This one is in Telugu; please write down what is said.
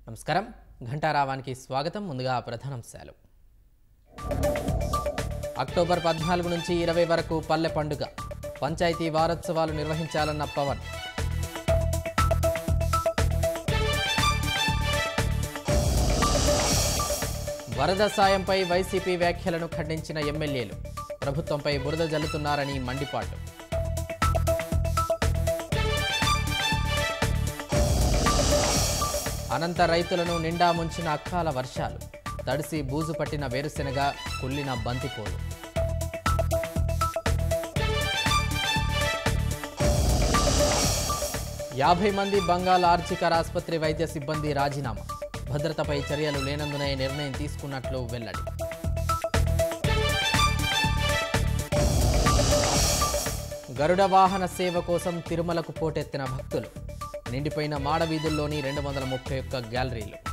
నమస్కారం ఘంటారావానికి స్వాగతం ముందుగా ప్రధానాంశాలు అక్టోబర్ పద్నాలుగు నుంచి ఇరవై వరకు పల్లె పండుగ పంచాయతీ వారోత్సవాలు నిర్వహించాలన్న పవన్ వరద సాయంపై వైసీపీ వ్యాఖ్యలను ఖండించిన ఎమ్మెల్యేలు ప్రభుత్వంపై బురద జల్లుతున్నారని మండిపాటు అనంత రైతులను నిండా ముంచిన అక్కాల వర్షాలు తడిసి బూజు పట్టిన వేరుశెనగ కుళ్ళిన బంతిపోలు యాభై మంది బంగాల్ ఆర్జికర్ ఆసుపత్రి వైద్య సిబ్బంది రాజీనామా భద్రతపై చర్యలు లేనందునే నిర్ణయం తీసుకున్నట్లు వెల్లడి గరుడ వాహన సేవ కోసం తిరుమలకు పోటెత్తిన భక్తులు నిండిపోయిన మాడవీధుల్లోని రెండు వందల ముప్పై ఒక్క గ్యాలరీలు